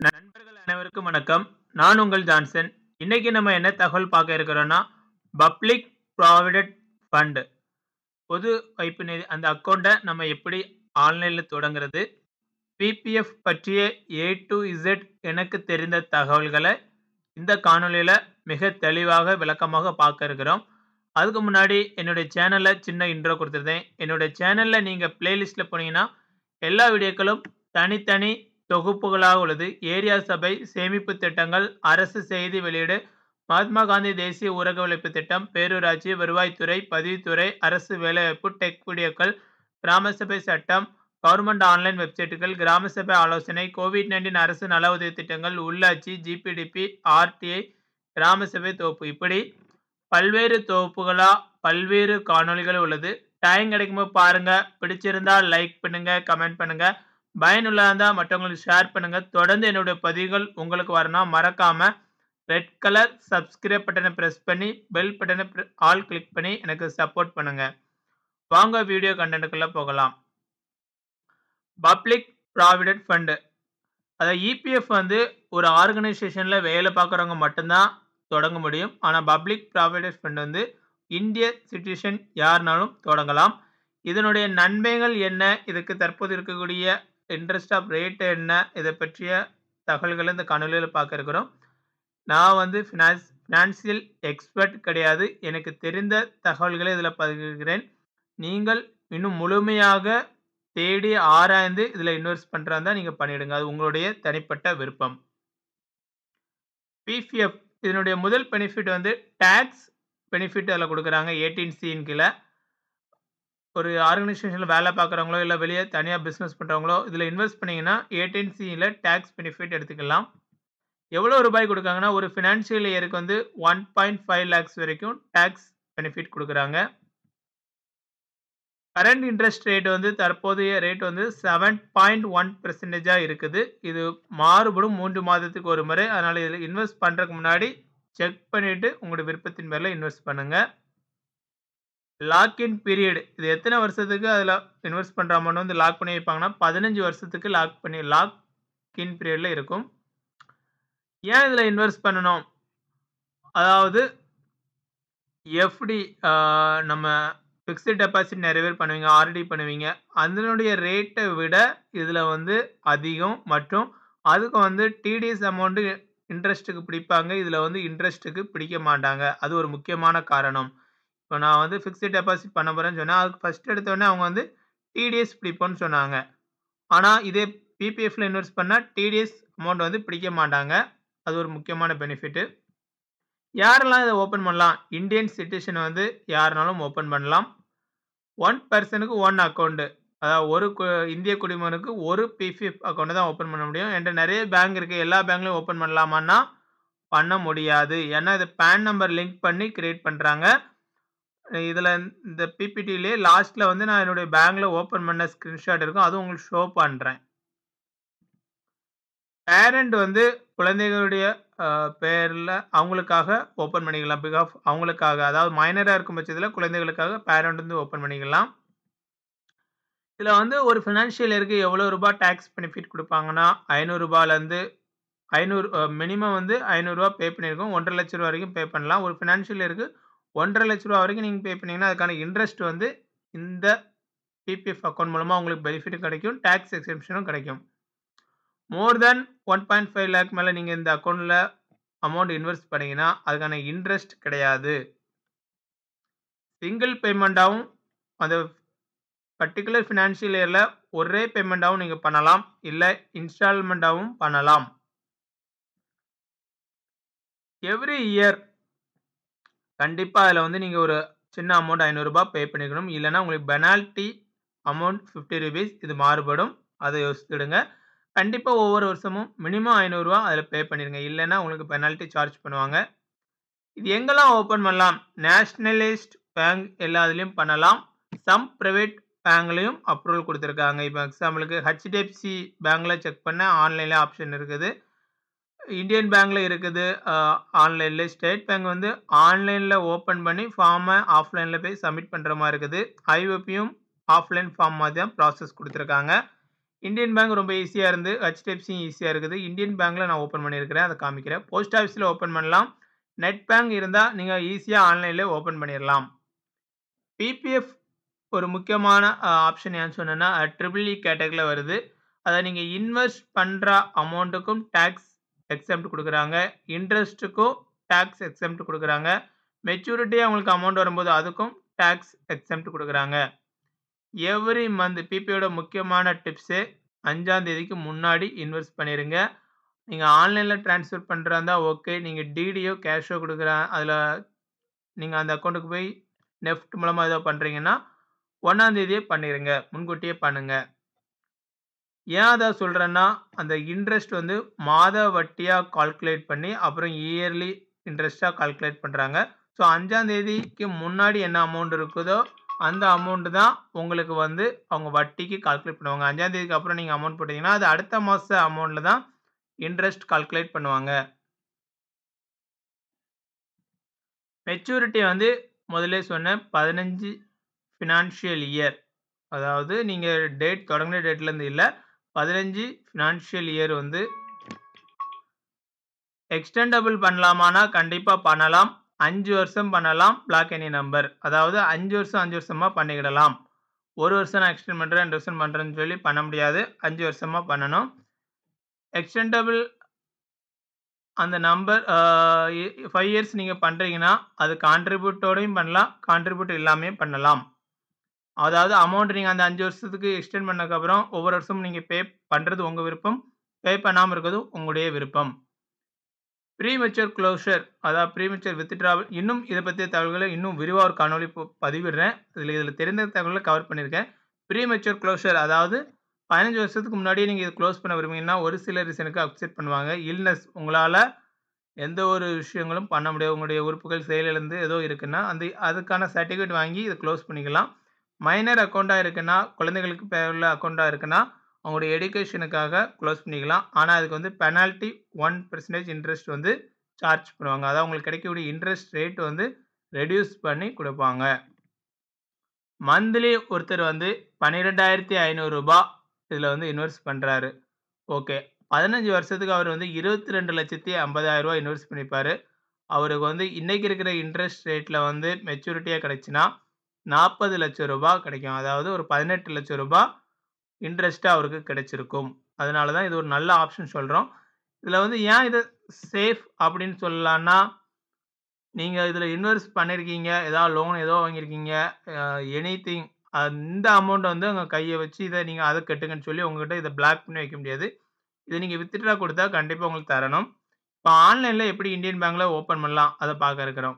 நண்பர்கள் அனைவருக்கும் வணக்கம். நான் உங்கள் ஜான்சன். இன்னைக்கு நம்ம என்ன தகவல் பார்க்க இருக்கிறோம்னா, பப்ளிக் ப்ராவிடென்ட் ஃபண்ட் பொது வைப்பு நிதி அந்த அக்கவுண்ட்ட நம்ம எப்படி ஆன்லைன்ல தொடங்குறது? பிபிஎஃப் பற்றிய ஏ டூ இசட் எனக்கு தெரிந்த தகவல்கள இந்த காணொளியில மிக தெளிவாக விளக்கமாக பார்க்க இருக்கிறோம். அதுக்கு முன்னாடி என்னுடைய சேனல்ல சின்ன இன்ட்ரோ குடுத்திருந்தேன். என்னுடைய சேனல்ல நீங்க பிளேலிஸ்ட்ல போனீங்கன்னா, எல்லா வீடியோக்களும் தனித்தனி தொகுப்புகளாக உள்ளது. ஏரியா சபை, சேமிப்பு திட்டங்கள், அரசு செய்தி வெளியீடு, மகாத்மா காந்தி தேசிய ஊரக உழைப்பு திட்டம், பேரூராட்சி, வருவாய்த்துறை, பதிவுத்துறை, அரசு வேலைவாய்ப்பு, டெக் வீடியோக்கள், கிராம சபை சட்டம், கவர்ன்மென்ட் ஆன்லைன் வெப்சைட்டுகள், கிராம சபை ஆலோசனை, கோவிட்-19 அரசு நல உதவி திட்டங்கள், உள்ளாட்சி, ஜிபிடிபி, ஆர்டிஐ, கிராம சபை தொகுப்பு இப்படி பல்வேறு தொகுப்புகளா பல்வேறு காணொளிகள் உள்ளது. டைம் கிடைக்கும்போது பாருங்க. பிடிச்சிருந்தா லைக் பண்ணுங்க, கமெண்ட் பண்ணுங்க. பயனுள்ளதா இருந்தா மற்றவங்களுக்கு ஷேர் பண்ணுங்க. தொடர்ந்து என்னுடைய பதிவுகள் உங்களுக்கு வரணும்னா மறக்காம ரெட் கலர் சப்ஸ்கிரைப் பட்டன பிரஸ் பண்ணி, பெல் பட்டன பிர ஆல் கிளிக் பண்ணி எனக்கு சப்போர்ட் பண்ணுங்க. வாங்க வீடியோ கன்டென்ட்க்குள்ள போகலாம். பப்ளிக் ப்ராவிடென்ட் ஃபண்ட் அதாவது இபிஎஃப் வந்து ஒரு ஆர்கனைசேஷன்ல வேலை பார்க்குறவங்க மட்டும் தான் தொடங்க முடியும். ஆனா பப்ளிக் ப்ராவிடென்ட் ஃபண்ட் வந்து இந்திய சிட்டிசன் யாருனாலும் தொடங்கலாம். இதனுடைய நன்மைகள் என்ன? இதுக்கு தற்போது இருக்கக்கூடிய இன்ட்ரெஸ்ட் ஆஃப் ரேட் என்ன? இத பற்றிய தகவல்கள இந்த காணொளியில பார்க்க இருக்கிறோம். நான் வந்து ஃபினான்ஸ் ஃபினான்சியல் எக்ஸ்பெர்ட் கிடையாது. எனக்கு தெரிந்த தகவல்களை இதில பகிர்கிறேன். நீங்கள் இன்னும் முழுமையாக தேடி ஆராய்ந்து இதில இன்வெஸ்ட் பண்றதா இருந்தா நீங்க பண்ணிடுங்க. அது உங்களுடைய தனிப்பட்ட விருப்பம். பிபிஎஃப் இதனுடைய முதல் பெனிஃபிட் வந்து டாக்ஸ் பெனிஃபிட் அதில குடுக்குறாங்க. 18சி ன் கீழ. ஒரு ஆர்கனைசேஷன்ல வேலை பார்க்குறவங்களோ, இல்ல வெளிய தனியா பிசினஸ் பண்றவங்களோ இதில இன்வெஸ்ட் பண்ணீங்கன்னா 18சில டாக்ஸ் பெனிஃபிட் எடுத்துக்கலாம். எவ்வளோ ரூபாய் குடுக்காங்கன்னா, ஒரு பினான்சியல் இயருக்கு வந்து 1.5 லேக்ஸ் வரைக்கும் டாக்ஸ் பெனிஃபிட் குடுக்குறாங்க. கரண்ட் இன்ட்ரெஸ்ட் ரேட் வந்து தற்போதைய ரேட் வந்து 7.1% இருக்குது. இது மாறுபடும் 3 மாதத்துக்கு ஒரு முறை. அதனால இதில இன்வெஸ்ட் பண்றதுக்கு முன்னாடி செக் பண்ணிட்டு உங்களுடைய விருப்பத்தின் பேர்ல இன்வெஸ்ட் பண்ணுங்க. லாக் இன் பீரியட் இது எத்தன வருஷத்துக்கு அதில இன்வெஸ்ட் பண்ற அமௌண்ட் வந்து லாக் பண்ணி வைப்பாங்கன்னா, 15 வருஷத்துக்கு லாக் பண்ணி லாக் இன் பீரியட்ல இருக்கும். ஏன் இதில இன்வெஸ்ட் பண்ணணும்? அதாவது எஃப்டி ஆ நம்ம பிக்ஸ்ட் டெபாசிட் நெறைய பேர் பண்ணுவீங்க. ஆர்டி பண்ணுவீங்க. அதனுடைய ரேட்ட விட இதில வந்து அதிகம் மற்றும் அதுக்கு வந்து டிடிஎஸ் அமௌண்ட் இன்ட்ரெஸ்ட்க்கு பிடிப்பாங்க. இதில வந்து இன்ட்ரெஸ்ட்க்கு பிடிக்க மாட்டாங்க. அது ஒரு முக்கியமான காரணம். இப்ப நான் வந்து பிக்ஸ்ட் டெபாசிட் பண்ண போறேன்னு சொன்னா, அதுக்கு ஃபர்ஸ்ட் எடுத்த உடனே அவங்க வந்து டிடிஎஸ் பிடிப்போம்னு சொன்னாங்க. ஆனா இதே பிபிஎஃப்ல இன்வெஸ்ட் பண்ணா டிடிஎஸ் அமௌண்ட் வந்து பிடிக்க மாட்டாங்க. அது ஒரு முக்கியமான பெனிஃபிட். யாரெல்லாம் இத ஓப்பன் பண்ணலாம்? இந்தியன் சிட்டிசன் வந்து யாருனாலும் ஓப்பன் பண்ணலாம். 1 பெர்சனுக்கு 1 அக்கவுண்ட். அதாவது ஒரு கு இந்திய குடிமகனுக்கு ஒரு பிபிஎஃப் அக்கவுண்ட் தான் ஓப்பன் பண்ண முடியும். என்ட்ட நெறைய பேங்க் இருக்கு. எல்லா பேங்க்லயும் ஓப்பன் பண்ணலாமான்னா, பண்ண முடியாது. ஏன்னா இது பான் நம்பர் லிங்க் பண்ணி கிரியேட் பண்றாங்க. இதில இந்த பிபிடிலயே லாஸ்ட்ல வந்து நான் என்னுடைய பேங்க்ல ஓப்பன் பண்ண ஸ்கிரீன்ஷாட் இருக்கும். அதுவும் உங்களுக்கு ஷோ பண்றேன். பேரண்ட் வந்து குழந்தைகளுடைய அ பெயர்ல அவங்களுக்காக ஓப்பன் பண்ணிக்கலாம். பிகாஃப் அவங்களுக்காக அதாவது மைனரா இருக்கும் பட்சத்தில குழந்தைகளுக்காக பேரண்ட் வந்து ஓப்பன் பண்ணிக்கலாம். இதில வந்து ஒரு பினான்சியல் இயருக்கு எவ்வளோ ரூபாய் டாக்ஸ் பெனிஃபிட் குடுப்பாங்கன்னா, ரூ. 500லேருந்து 500 அ மினிமம் வந்து ரூ. 500 பே பண்ணியிருக்கோம். ரூ. 1,50,000 வரைக்கும் பே பண்ணலாம். ஒரு பினான்சியல் இயருக்கு ரூ. 1,50,000 வரைக்கும் நீங்க பே பண்ணீங்கன்னா, அதுக்கான இன்ட்ரெஸ்ட் வந்து இந்த பிபிஎஃப் அக்கவுண்ட் மூலமா உங்களுக்கு பெனிஃபிட்டும் கிடைக்கும். டாக்ஸ் எக்ஸம்ப்ஷனும் கிடைக்கும். மோர் தென் 1.5 லேக் மேல நீங்க இந்த அக்கவுண்ட்ல அமௌண்ட் இன்வெஸ்ட் பண்ணீங்கன்னா, அதுக்கான இன்ட்ரெஸ்ட் கிடையாது. சிங்கிள் பேமெண்ட்டாவும் அந்த பர்ட்டிகுலர் பினான்சியல் இயர்ல ஒரே பேமெண்ட்டாவும் நீங்க பண்ணலாம். இல்ல இன்ஸ்டால்மென்ட்டாவும் பண்ணலாம். எவ்ரி இயர் கண்டிப்பா அதில வந்து நீங்க ஒரு சின்ன அமௌண்ட் ரூ. 500 பே பண்ணிக்கணும். இல்லன்னா உங்களுக்கு பெனால்டி அமௌண்ட் ரூ. 50 இது மாறுபடும். அத யோசித்துடுங்க. கண்டிப்பா ஒவ்வொரு வருஷமும் மினிமம் ரூ. 500 அதில பே பண்ணிருங்க. இல்லன்னா உங்களுக்கு பெனால்டி சார்ஜ் பண்ணுவாங்க. இது எங்கெல்லாம் ஓப்பன் பண்ணலாம்? நேஷனலைஸ்ட் பேங்க் எல்லா இதுலயும் பண்ணலாம். சம் பிரைவேட் பேங்க்லயும் அப்ரூவல் குடுத்திருக்காங்க. இப்ப எக்ஸாம்பிளுக்கு ஹெச்டிஎஃப்சி பேங்க்ல செக் பண்ணா ஆன்லைன்ல ஆப்ஷன் இருக்குது. இந்தியன் பேங்க்ல இருக்குது. அ ஆன்லைன்ல ஸ்டேட் பேங்க் வந்து ஆன்லைன்ல ஓப்பன் பண்ணி ஃபார்ம ஆஃப்லைன்ல போய் சப்மிட் பண்ற மாரி இருக்குது. ஐஓபியும் ஆஃப்லைன் ஃபார்ம் மாரி தான் ப்ராசஸ் குடுத்திருக்காங்க. இந்தியன் பேங்க் ரொம்ப ஈஸியா இருந்து ஹெச்டிஎஃப்சியும் ஈஸியா இருக்குது. இந்தியன் பேங்க்ல நான் ஓப்பன் பண்ணியிருக்கிறேன். அத காமிக்கிறேன். போஸ்ட் ஆஃபீஸ்ல ஓப்பன் பண்ணலாம். நெட் பேங்க் இருந்தா நீங்க ஈஸியா ஆன்லைன்லயே ஓப்பன் பண்ணிறலாம். பிபிஎஃப் ஒரு முக்கியமான அ ஆப்ஷன் ஏன்னு சொன்னேன்னா, ட்ரிபிள் இ கேட்டகரில வருது. அத நீங்க இன்வெஸ்ட் பண்ற அமௌண்ட்டுக்கும் டாக்ஸ் எக்ஸம்ப்ட் குடுக்குறாங்க. இன்ட்ரெஸ்ட்டுக்கும் டாக்ஸ் எக்ஸம்ப்ட் குடுக்குறாங்க. மெச்சூரிட்டியா உங்களுக்கு அமௌண்ட் வரும்போது அதுக்கும் டாக்ஸ் எக்ஸம்ப்ட் குடுக்குறாங்க. எவ்ரி மந்த் பிபியோட முக்கியமான டிப்ஸு 5ஆம் தேதிக்கு முன்னாடி இன்வெஸ்ட் பண்ணிருங்க. நீங்க ஆன்லைன்ல ட்ரான்ஸ்ஃபர் பண்றதா இருந்தா ஓகே. நீங்க டிடியோ, கேஷோ குடுக்குறேன் அதுல நீங்க அந்த அக்கவுண்ட்க்கு போய் நெஃப்ட் மூலமா ஏதோ பண்றீங்கன்னா, 1ஆம் தேதியே பண்ணிருங்க. முன்கூட்டியே பண்ணுங்க. ஏன் அத சொல்றேன்னா, அந்த இன்ட்ரெஸ்ட் வந்து மாத வட்டியா கால்குலேட் பண்ணி, அப்புறம் இயர்லி இன்ட்ரெஸ்ட்டா கால்குலேட் பண்றாங்க. ஸோ 5ஆம் தேதிக்கு முன்னாடி என்ன அமௌண்ட் இருக்குதோ, அந்த அமௌண்ட் தான் உங்களுக்கு வந்து அவங்க வட்டிக்கு கால்குலேட் பண்ணுவாங்க. 5ஆம் தேதிக்கு அப்புறம் நீங்க அமௌண்ட் போட்டீங்கன்னா, அது அடுத்த மாச அமௌண்ட்ல தான் இன்ட்ரெஸ்ட் கால்குலேட் பண்ணுவாங்க. மெச்சூரிட்டி வந்து முதல்லயே சொன்னேன் 15 ஃபினான்ஷியல் இயர். அதாவது நீங்க டேட் தொடங்குன டேட்லருந்து இல்ல. 15 ஃபினான்ஷியல் இயர் வந்து எக்ஸ்டெண்டபிள் பண்ணலாமான்னா, கண்டிப்பா பண்ணலாம். 5 வருஷம் பண்ணலாம். Block any number. அதாவது 5 வருஷம் 5 வருஷமா பண்ணிக்கிடலாம். 1 வருஷம் நான் எக்ஸ்டெண்ட் பண்றேன், 2 வருஷம் பண்றேன்னு சொல்லி பண்ண முடியாது. 5 வருஷமா பண்ணணும். எக்ஸ்டெண்டபிள் அந்த நம்பர் அ எ 5 இயர்ஸ் நீங்க பண்றீங்கன்னா, அது கான்ட்ரிபியூட்டோடயும் பண்ணலாம். கான்ட்ரிபியூட் இல்லாமயும் பண்ணலாம். அதாவது அமௌண்ட் நீங்க அந்த 5 வருஷத்துக்கு எக்ஸ்டெண்ட் பண்ணதுக்கப்புறம், ஒவ்வொரு வருஷமும் நீங்க பே பண்றது உங்க விருப்பம். பே பண்ணாம இருக்கிறது உங்களுடைய விருப்பம். ப்ரீமெச்சூர் குளோஷர் அதாவது ப்ரீமெச்சூர் வித்ட்ராவல் இன்னும் இத பத்திய தகவல்கள இன்னும் விரிவா ஒரு காணொளி ப பதிவிடுறேன். இதுல இதுல தெரிந்த தகவல கவர் பண்ணியிருக்கேன். ப்ரீமெச்சூர் குளோஷர் அதாவது 15 வருஷத்துக்கு முன்னாடியே நீங்க இத குளோஸ் பண்ண விரும்புனீங்கன்னா, ஒரு சில ரீசனுக்கு அக்செப்ட் பண்ணுவாங்க. இல்னஸ் உங்களால எந்த ஒரு விஷயங்களும் பண்ண முடியாது. உங்களுடைய உறுப்புகள் செயலிழந்து ஏதோ இருக்குன்னா, அந்த அதுக்கான சர்டிஃபிகேட் வாங்கி இத குளோஸ் பண்ணிக்கலாம். மைனர் அக்கவுண்டா இருக்குன்னா, குழந்தைகளுக்கு பேருள்ள அக்கவுண்டா இருக்குன்னா, அவங்களுடைய எடுகேஷனுக்காக குளோஸ் பண்ணிக்கலாம். ஆனா அதுக்கு வந்து பெனால்டி 1% இன்ட்ரெஸ்ட் வந்து சார்ஜ் பண்ணுவாங்க. அதாவது உங்களுக்கு கிடைக்கக்கூடிய இன்ட்ரெஸ்ட் ரேட் வந்து ரெட்யூஸ் பண்ணி குடுப்பாங்க. மந்த்லி ஒருத்தர் வந்து ரூ. 12,500 இதுல வந்து இன்வெஸ்ட் பண்றாரு. ஓகே. 15 வருஷத்துக்கு அவர் வந்து ரூ. 22,50,000 இன்வெஸ்ட் பண்ணியிருப்பாரு. அவருக்கு வந்து இன்னைக்கு இருக்கிற இன்ட்ரெஸ்ட் ரேட்ல வந்து மெச்சூரிட்டியா கிடைச்சுன்னா, ரூ. 40,00,000 கிடைக்கும். அதாவது ஒரு ரூ. 18,00,000 இன்ட்ரெஸ்ட்டா அவருக்கு கிடைச்சிருக்கும். அதனால தான் இது ஒரு நல்ல ஆப்ஷன் சொல்றோம். இதுல வந்து ஏன் இத சேஃப் அப்படின்னு சொல்லலான்னா, நீங்க இதுல இன்வெஸ்ட் பண்ணியிருக்கீங்க. ஏதாவது லோன் ஏதோ வாங்கியிருக்கீங்க. அ எனிதிங் அந்த அமௌண்ட்ட வந்து உங்க கைய வச்சு இத நீங்க அத கட்டுங்கன்னு சொல்லி உங்ககிட்ட இத பிளாக் பண்ணி வைக்க முடியாது. இத நீங்க வித்ட்ரா குடுத்தா கண்டிப்பா உங்களுக்கு தரணும். இப்ப ஆன்லைன்ல எப்படி இந்தியன் பேங்க்ல ஓப்பன் பண்ணலாம்? அத பார்க்க இருக்கிறோம்.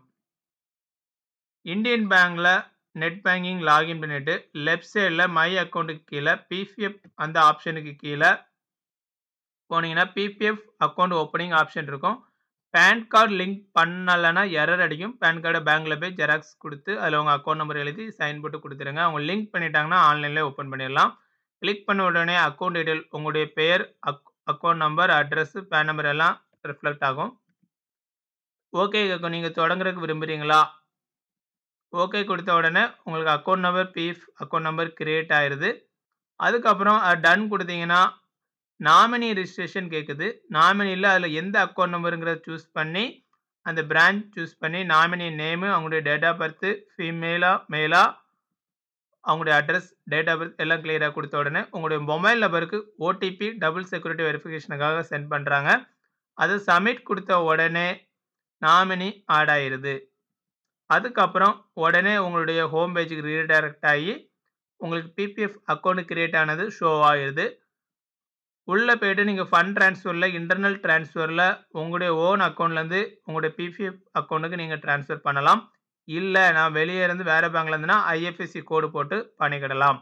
இந்தியன் பேங்க்ல நெட் பேங்கிங் லாகின் பண்ணிட்டு, லெஃப்ட் சைட்ல மை அக்கவுண்ட்க்கு கீழ பிபிஎஃப் அந்த ஆப்ஷனுக்கு கீழ போனீங்கன்னா, பிபிஎஃப் அக்கவுண்ட் ஓப்பனிங் ஆப்ஷன் இருக்கும். பான் கார்ட் லிங்க் பண்ணலன்னா எரர் அடிக்கும். பான் கார்ட பேங்க்ல போய் ஜெராக்ஸ் குடுத்து, அதுல உங்க அக்கவுண்ட் நம்பர் எழுதி சைன் போட்டு குடுத்துருங்க. அவங்க லிங்க் பண்ணிட்டாங்கன்னா, ஆன்லைன்லயே ஓப்பன் பண்ணிறலாம். கிளிக் பண்ண உடனே அக்கவுண்ட் டீட்டெயில் உங்களுடைய பெயர், அக் account number, address, PAN number எல்லாம் ரிஃப்ளெக்ட் ஆகும். ஓகே கேக்கும். நீங்க தொடங்குறதுக்கு விரும்புறீங்களா? ஓகே குடுத்த உடனே உங்களுக்கு account number, PF account number create ஆயிருது. அதுக்கப்புறம் அ டன் குடுத்தீங்கன்னா, நாமினி ரிஜிஸ்ட்ரேஷன் கேக்குது. நாமினில அதுல எந்த அக்கவுண்ட் நம்பர்ங்கிறத சூஸ் பண்ணி, அந்த பிரான்ச் சூஸ் பண்ணி, நாமினி நேமு, அவங்களுடைய டேட் ஆஃப் பர்த், ஃபீமேலா, மேலா, அவங்களுடைய அட்ரஸ், டேட் ஆஃப் பர்த் எல்லாம் கிளியரா குடுத்த உடனே, உங்களுடைய மொபைல் நம்பருக்கு ஓடிபி டபுள் செக்யூரிட்டி வெரிஃபிகேஷனுக்காக சென்ட் பண்றாங்க. அத சப்மிட் குடுத்த உடனே நாமினி ஆட் ஆயிருது. அதுக்கப்புறம் உடனே உங்களுடைய ஹோம் பேஜ்க்கு ரீடைரக்ட் ஆயி, உங்களுக்கு பிபிஎஃப் அக்கவுண்ட் கிரியேட் ஆனது ஷோ ஆயிருது. உள்ள போயிட்டு நீங்க ஃபண்ட் ட்ரான்ஸ்ஃபர்ல இன்டர்னல் ட்ரான்ஸ்ஃபர்ல உங்களுடைய ஓன் அக்கவுண்ட்லருந்து உங்களுடைய பிபிஎஃப் அக்கவுண்ட்க்கு நீங்க ட்ரான்ஸ்ஃபர் பண்ணலாம். இல்ல நான் வெளிய இருந்து வேற பேங்க்ல இருந்துன்னா, ஐஎஃப்எஸ்சி கோடு போட்டு பண்ணிக்கிடலாம்.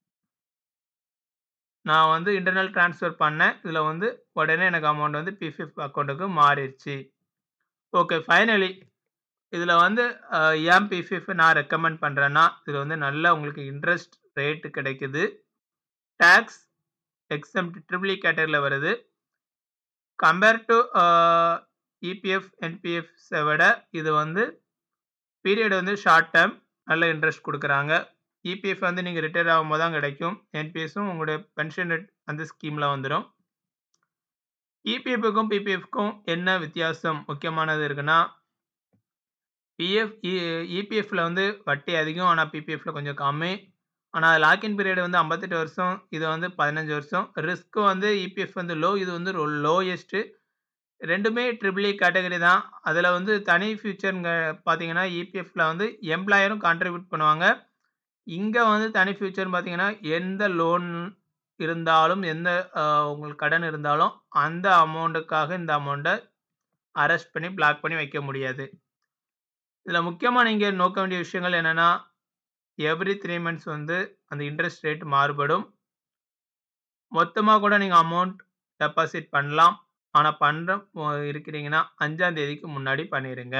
நான் வந்து இன்டர்னல் ட்ரான்ஸ்ஃபர் பண்ணேன். இதுல வந்து உடனே எனக்கு அமௌண்ட் வந்து பிபிஎஃப் அக்கவுண்ட்க்கு மாறிருச்சு. ஓகே ஃபைனலி இதுல வந்து அ ஏன் பிபிஎஃப் நான் ரெக்கமெண்ட் பண்றேன்னா, இதுல வந்து நல்ல உங்களுக்கு இன்ட்ரெஸ்ட் ரேட் கிடைக்குது. டாக்ஸ் எக்ஸம்ப்ட் ட்ரிபிள் இ கேட்டகரில வருது. கம்பேர் டூ அ இபிஎஃப், என்பிஎஃப்ஸ விட இது வந்து பீரியட் வந்து ஷார்ட் டெர்ம் நல்ல இன்ட்ரெஸ்ட் குடுக்குறாங்க. இபிஎஃப் வந்து நீங்க ரிட்டயர் ஆகும்போது தான் கிடைக்கும். என்பிஎஸும் உங்களுடைய பென்ஷன் அந்த ஸ்கீம்ல வந்துரும். இபிஎஃப்க்கும், பிபிஎஃப்க்கும் என்ன வித்தியாசம் முக்கியமானது இருக்குன்னா பிஎஃப் இ இபிஎஃப்ல வந்து வட்டி அதிகம். ஆனா பிபிஎஃப்ல கொஞ்சம் கம்மி. ஆனா லாக்-இன் பீரியட் வந்து 58 வருஷம். இது வந்து 15 வருஷம். ரிஸ்க் வந்து இபிஎஃப் வந்து லோ. இது வந்து ரொ லோயஸ்ட். 2மே ட்ரிபிள் இ கேட்டகரி தான். அதுல வந்து தனி ஃபியூச்சர்ங்க பார்த்தீங்கன்னா, இபிஎஃப்ல வந்து எம்ப்ளாயரும் கான்ட்ரிபியூட் பண்ணுவாங்க. இங்க வந்து தனி ஃபியூச்சர்ன்னு பார்த்தீங்கன்னா, எந்த லோன் இருந்தாலும், எந்த அ உங்களுக்கு கடன் இருந்தாலும், அந்த அமௌண்ட்டுக்காக இந்த அமௌண்ட்ட அரெஸ்ட் பண்ணி, பிளாக் பண்ணி வைக்க முடியாது. இதுல முக்கியமா நீங்க நோக்க வேண்டிய விஷயங்கள் என்னன்னா, எவ்ரி 3 மந்த்ஸ் வந்து அந்த இன்ட்ரெஸ்ட் ரேட் மாறுபடும். மொத்தமா கூட நீங்க அமௌண்ட் டெபாசிட் பண்ணலாம். ஆனா பண்ற அ இருக்கிறீங்கன்னா 5ஆம் தேதிக்கு முன்னாடி பண்ணிருங்க.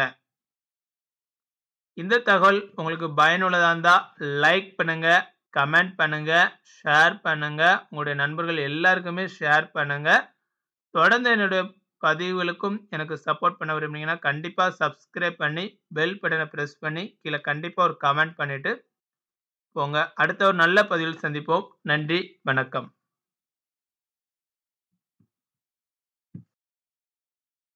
இந்த தகவல் உங்களுக்கு பயனுள்ளதா இருந்தா லைக் பண்ணுங்க, கமெண்ட் பண்ணுங்க, ஷேர் பண்ணுங்க. உங்களுடைய நண்பர்கள் எல்லாருக்குமே ஷேர் பண்ணுங்க. தொடர்ந்து என்னுடைய பதிவுகளுக்கும் எனக்கு சப்போர்ட் பண்ண விரும்புனீங்கன்னா, கண்டிப்பா சப்ஸ்கிரைப் பண்ணி, பெல் பட்டன பிரஸ் பண்ணி, கீழ கண்டிப்பா ஒரு கமெண்ட் பண்ணிட்டு போங்க. அடுத்த ஒரு நல்ல பதிவில் சந்திப்போம். நன்றி, வணக்கம்.